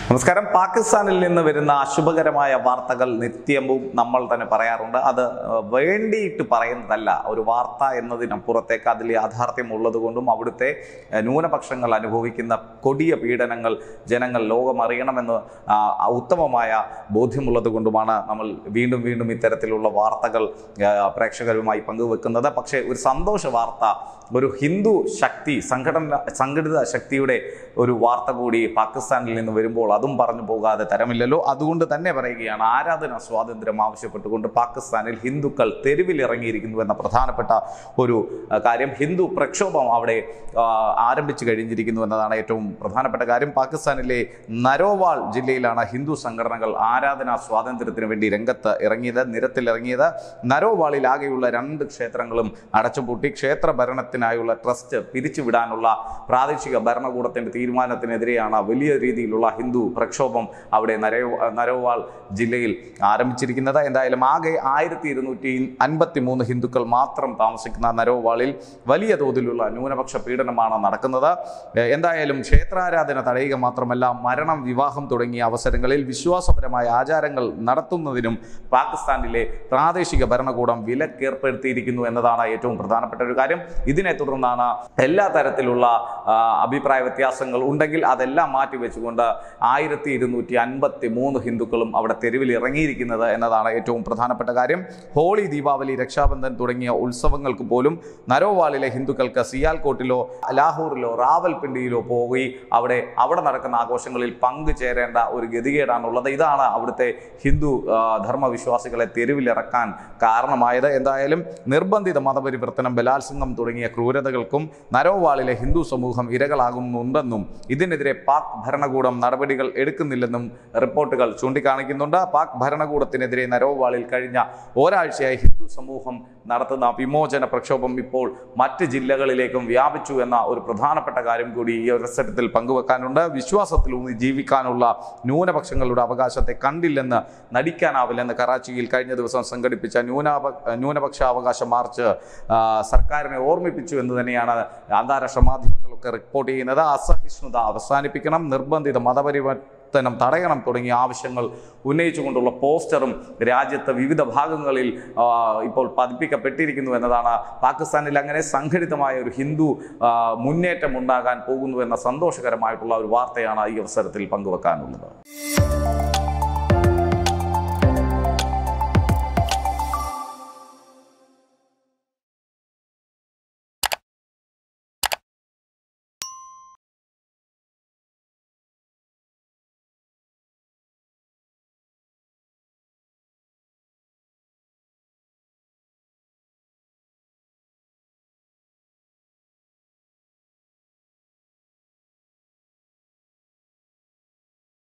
നമസ്കാരം പാകിസ്ഥാനിൽ നിന്ന് വരുന്ന അശുഭകരമായ വാർത്തകൾ നിത്യവും നമ്മൾ തന്നെ പറയാറുണ്ട് അത് ഏഹ്, വേണ്ടിയിട്ട് പറയുന്നതല്ല ഒരു വാർത്ത എന്നതിനപ്പുറത്തേക്ക് അതിൽ യാഥാർത്ഥ്യം ഉള്ളത് കൊണ്ടും അവിടുത്തെ ഏഹ്, ന്യൂനപക്ഷങ്ങൾ അനുഭവിക്കുന്ന കൊടിയ പീഡനങ്ങൾ ജനങ്ങൾ ലോകം അറിയണമെന്ന് ആ, ഉത്തമമായ ബോധ്യമുള്ളത് കൊണ്ടുമാണ് നമ്മൾ വീണ്ടും വീണ്ടും ഇത്തരത്തിലുള്ള വാർത്തകൾ ഏഹ്, പ്രേക്ഷകരുമായി പങ്കുവെക്കുന്നത് പക്ഷേ ഒരു സന്തോഷ വാർത്ത ഒരു ഹിന്ദു ശക്തി സംഘടന സംഘടിത ശക്തിയുടെ ഒരു വാർത്ത കൂടി പാകിസ്ഥാനിൽ നിന്ന് വരുമ്പോൾ അതും പറഞ്ഞു പോകാതെ തരമില്ലല്ലോ അതുകൊണ്ട് തന്നെ പറയുകയാണ് ആരാധന സ്വാതന്ത്ര്യം ആവശ്യപ്പെട്ടുകൊണ്ട് പാകിസ്ഥാനിൽ ഹിന്ദുക്കൾ തെരുവിലിറങ്ങിയിരിക്കുന്നു എന്ന പ്രധാനപ്പെട്ട ഒരു ആ, കാര്യം ഹിന്ദു പ്രക്ഷോഭം അവിടെ ആ, ആരംഭിച്ചു കഴിഞ്ഞിരിക്കുന്നു എന്നതാണ് ഏറ്റവും പ്രധാനപ്പെട്ട കാര്യം പാകിസ്ഥാനിലെ നരോവാൾ ജില്ലയിലാണ് ഹിന്ദു സംഘടനകൾ ആരാധനാ സ്വാതന്ത്ര്യത്തിന് വേണ്ടി രംഗത്ത് ഇറങ്ങിയത് നിരത്തിലിറങ്ങിയത് നരോവാളിൽ ആകെയുള്ള രണ്ട് ക്ഷേത്രങ്ങളും അടച്ചുപൂട്ടി ക്ഷേത്ര ഭരണത്തിനായുള്ള ട്രസ്റ്റ് പിരിച്ചുവിടാനുള്ള പ്രാദേശിക ഭരണകൂടത്തിന്റെ തീരുമാനത്തിനെതിരെയാണ് വലിയ രീതിയിലുള്ള ഹിന്ദു പ്രക്ഷോഭം അവിടെ നരോ നരോവാൾ ജില്ലയിൽ ആരംഭിച്ചിരിക്കുന്നത് എന്തായാലും ആകെ ആയിരത്തി ഇരുന്നൂറ്റി അൻപത്തി മൂന്ന് ഹിന്ദുക്കൾ മാത്രം താമസിക്കുന്ന നരോവാളിൽ വലിയ തോതിലുള്ള ന്യൂനപക്ഷ പീഡനമാണ് നടക്കുന്നത് ഏഹ് എന്തായാലും ക്ഷേത്രാരാധന തടയുക മാത്രമല്ല മരണം വിവാഹം തുടങ്ങിയ അവസരങ്ങളിൽ വിശ്വാസപരമായ ആചാരങ്ങൾ നടത്തുന്നതിനും പാകിസ്ഥാനിലെ പ്രാദേശിക ഭരണകൂടം വിലക്കേർപ്പെടുത്തിയിരിക്കുന്നു എന്നതാണ് ഏറ്റവും പ്രധാനപ്പെട്ട ഒരു കാര്യം ഇതിനെ തുടർന്നാണ് എല്ലാ തരത്തിലുള്ള ആ, അഭിപ്രായ വ്യത്യാസങ്ങൾ ഉണ്ടെങ്കിൽ അതെല്ലാം മാറ്റി വെച്ചുകൊണ്ട് ആയിരത്തി ഇരുന്നൂറ്റി അൻപത്തി മൂന്ന് ഹിന്ദുക്കളും അവിടെ തെരുവിൽ ഇറങ്ങിയിരിക്കുന്നത് എന്നതാണ് ഏറ്റവും പ്രധാനപ്പെട്ട കാര്യം ഹോളി ദീപാവലി രക്ഷാബന്ധൻ തുടങ്ങിയ ഉത്സവങ്ങൾക്ക് പോലും നരോവാളിലെ ഹിന്ദുക്കൾക്ക് സിയാൽകോട്ടിലോ ലാഹോറിലോ റാവൽപിണ്ടിയിലോ പോയി അവിടെ അവിടെ നടക്കുന്ന ആഘോഷങ്ങളിൽ പങ്കുചേരേണ്ട ഒരു ഗതികേടാണുള്ളത് ഇതാണ് അവിടുത്തെ ഹിന്ദു ആ, ധർമ്മവിശ്വാസികളെ തെരുവിലിറക്കാൻ കാരണമായത് എന്തായാലും നിർബന്ധിത മതപരിവർത്തനം ബലാത്സംഗം തുടങ്ങിയ ക്രൂരതകൾക്കും നരോവാളിലെ ഹിന്ദു സമൂഹം ഇരകളാകുന്നുണ്ടെന്നും ഇതിനെതിരെ പാക് ഭരണകൂടം നടപടികൾ എടുക്കുന്നില്ലെന്നും റിപ്പോർട്ടുകൾ ചൂണ്ടിക്കാണിക്കുന്നുണ്ട് പാക് ഭരണകൂടത്തിനെതിരെ നരോവാളിൽ കഴിഞ്ഞ ഒരാഴ്ചയായി ഹിന്ദു സമൂഹം നടത്തുന്ന വിമോചന പ്രക്ഷോഭം ഇപ്പോൾ മറ്റ് ജില്ലകളിലേക്കും വ്യാപിച്ചു എന്ന ഒരു പ്രധാനപ്പെട്ട കാര്യം കൂടി ഈ അവസരത്തിൽ പങ്കുവെക്കാനുണ്ട് വിശ്വാസത്തിലൂന്നി ജീവിക്കാനുള്ള ന്യൂനപക്ഷങ്ങളുടെ അവകാശത്തെ കണ്ടില്ലെന്ന് നടിക്കാനാവില്ലെന്ന് കറാച്ചിയിൽ കഴിഞ്ഞ ദിവസം സംഘടിപ്പിച്ച ന്യൂനാപ ന്യൂനപക്ഷ അവകാശ മാർച്ച് ആ, സർക്കാരിനെ ഓർമ്മിപ്പിച്ചു എന്ന് തന്നെയാണ് അന്താരാഷ്ട്ര മാധ്യമങ്ങളൊക്കെ റിപ്പോർട്ട് ചെയ്യുന്നത് അസഹിഷ്ണുത അവസാനിപ്പിക്കണം നിർബന്ധിത മതപരിവർത്തനം തടയണം തുടങ്ങിയ ആവശ്യങ്ങൾ ഉന്നയിച്ചുകൊണ്ടുള്ള പോസ്റ്ററും രാജ്യത്ത് വിവിധ ഭാഗങ്ങളിൽ ആ, ഇപ്പോൾ പതിപ്പിക്കപ്പെട്ടിരിക്കുന്നു എന്നതാണ് പാകിസ്ഥാനിൽ അങ്ങനെ സംഘടിതമായ ഒരു ഹിന്ദു ആ, മുന്നേറ്റം ഉണ്ടാകാൻ പോകുന്നു എന്ന സന്തോഷകരമായിട്ടുള്ള ഒരു വാർത്തയാണ് ഈ അവസരത്തിൽ പങ്കുവെക്കാനുള്ളത്